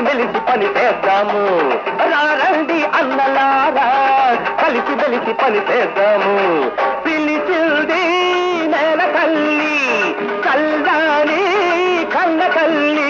మెలిసి పని చేద్దాము రండి అన్నలారా కలిసి మెలిసి పని చేద్దాము పిలిచింది నేల తల్లి కల్లాని కన్న తల్లి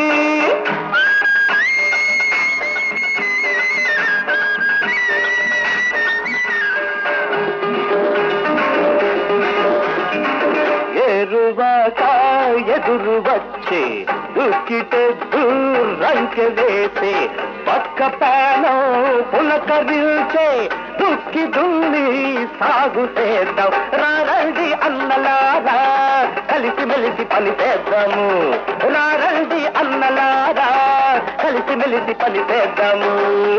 ఎరువాక ఎదురు వచ్చే దుక్కితే దూరంకె వేసే పక్క పానం పులకరించే దుక్కి దున్ని సాగు చేద్దాం రారండి అన్నలారా కలిసి మెలిసి పని చేద్దాము రారండి అన్నలారా కలిసి మెలిసి పని చేద్దాము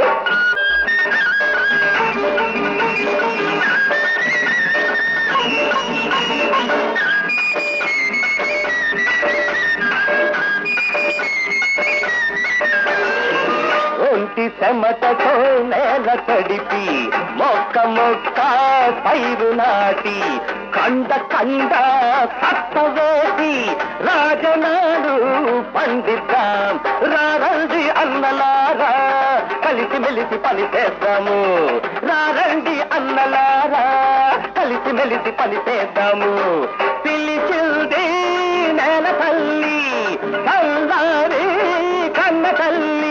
ఒంటి చెమటతో నేల తడిపి మొక్క మొక్క పైరు నాటి కండ కండ సత్త వేసి రాజనాడు పండిద్దాం రారండి అన్నలారా కలిసి మెలిసి పని చేద్దాము రారండి అన్నలారా కలిసి మెలిసి పని చేద్దాము పిలిచింది నేల తల్లి కల్లారి కన్న తల్లి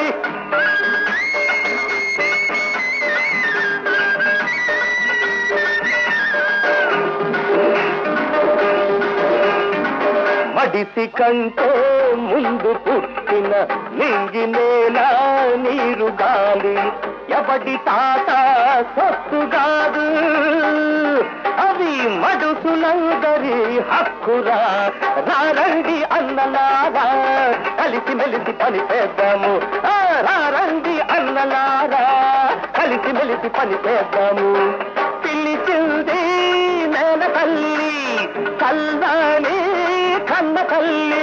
మడిసి కంటే ముందు పుట్టిన నింగి నేల నీరు గాలి ఎవడి తాత సొత్తు కాదు అవి మడుసులందరి హక్కురా రారండి అన్నలారా కలిసి మెలిసి పని చేద్దాము ఆ, రారండి అన్నలారా కలిసి మెలిసి పని చేద్దాము పిలిచింది నేల తల్లి కల్లాని కన్న తల్లి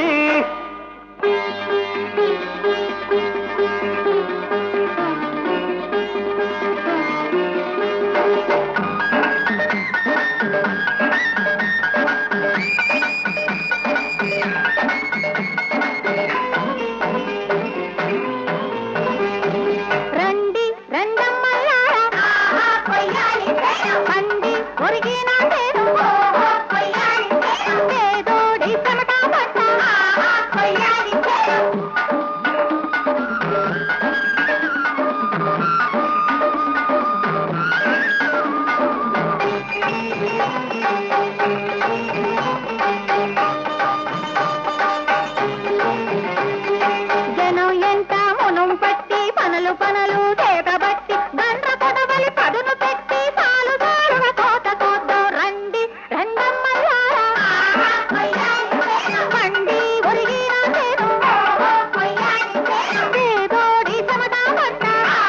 రండి రండమ్మలారా పండి ఒరిగిన చేను పేదోడి చెమట పట్ట జనం ఎంత మునం పట్టి పనులు పనులు చేతబట్టి దండ్ర కొడవలి పదును పెట్టి పాలు దారుగా కోత కోద్దాం రండి రండమ్మలారా పండి ఒరిగిన చేను పేదోడి చెమట పట్ట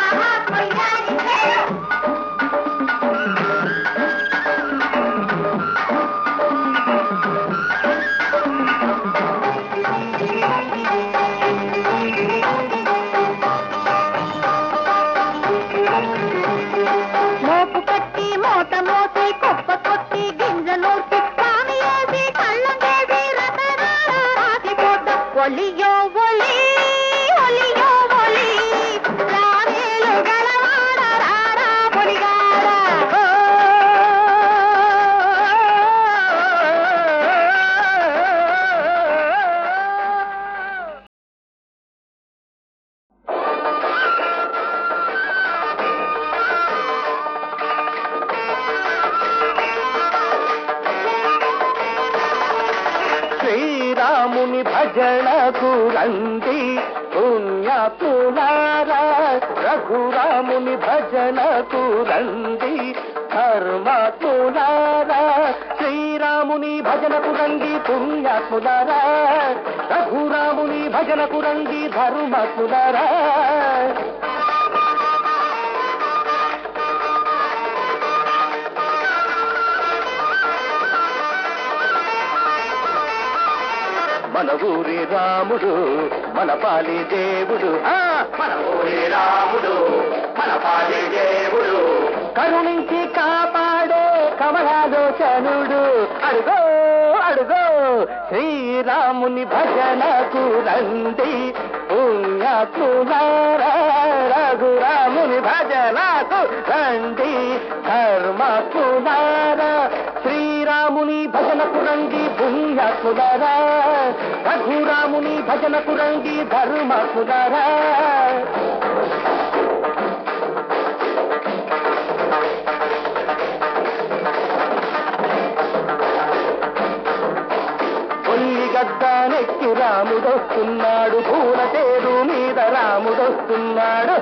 మోపు కట్టి మోత మోసి కుప్ప కొట్టి గింజ నూర్చి కామి వేసి కళ్ళం చేసి రతనాల రాసి పోద్దాం ఒలియో ఒలి ఒలియో ఒలి రావేలు గలవాడ రారా పొలిగాడ శ్రీరాముని భజనకు రండి పుణ్యాత్ములారా రఘురాముని భజనకు రండి ధర్మాత్ములారా శ్రీరాముని భజనకు రండి పుణ్యాత్ములారా రఘురాముని భజనకు రండి ధర్మాత్ములారా మన ఊరి రాముడు మన పాలి దేవుడు ఆ మన ఊరి రాముడు మన పాలి దేవుడు కరుణించి కాపాడే కమలాలోచనుడు అడుగో అడుగో శ్రీరాముని భజనకు రండి పుణ్యాత్ములారా రఘురాముని భజనకు రండి ధర్మాత్ములారా శ్రీరాముని భజనకు రండి పుణ్యాత్ములారా రఘురాముని భజనకు రండి ధర్మాత్ములారా కొల్లి గద్దానెక్కి రాముడొస్తున్నాడు పూల తేరు మీద రాముడొస్తున్నాడు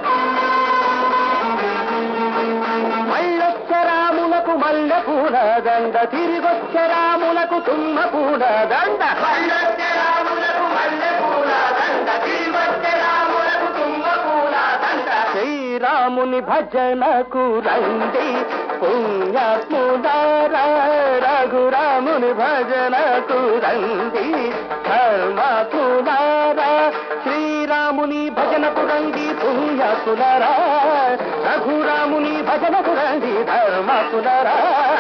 మళ్ళొచ్చ రాములకు మల్లె పూల దండ తిరిగొచ్చ రాములకు తుమ్మ పూల దండ మళ్ళొచ్చ రాములకు మల్లె పూల దండ తిరిగొచ్చ రాములకు తుమ్మ పూల దండ శ్రీరాముని భజనకు రండి పుణ్యాత్ముదారా రఘురాముని భజనకు రండి ధర్మాత్ముదారా శ్రీరాముని భజనకు రండి పుణ్యాత్ముదారా రఘురాముని భజనకు రండి ధర్మాత్ముదారా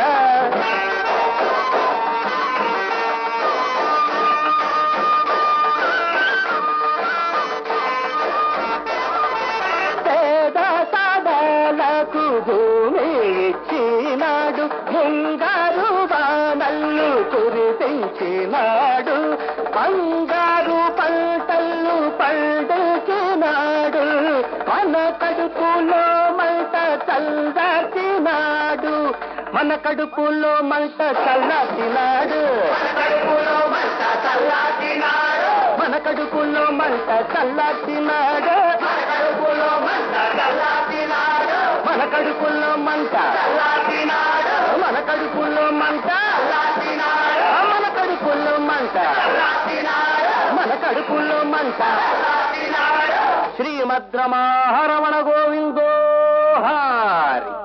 పేద సాదాలకు భూమి ఇచ్చినాడు ముంగారు బాణల్లు కురిపించినాడు బంగారు పంటలు పండించినాడు మన కడుపులో మంట చల్లార్చినాడు మన కడుపులో మంట చల్లార్చినాడు మన కడుపులో మంట చల్లార్చినాడు మన కడుపులో మంట మన కడుపులో మంట మన కడుపులో మంట మన కడుపులో మంట శ్రీమద్రమాహరమణ గోవిందో హారి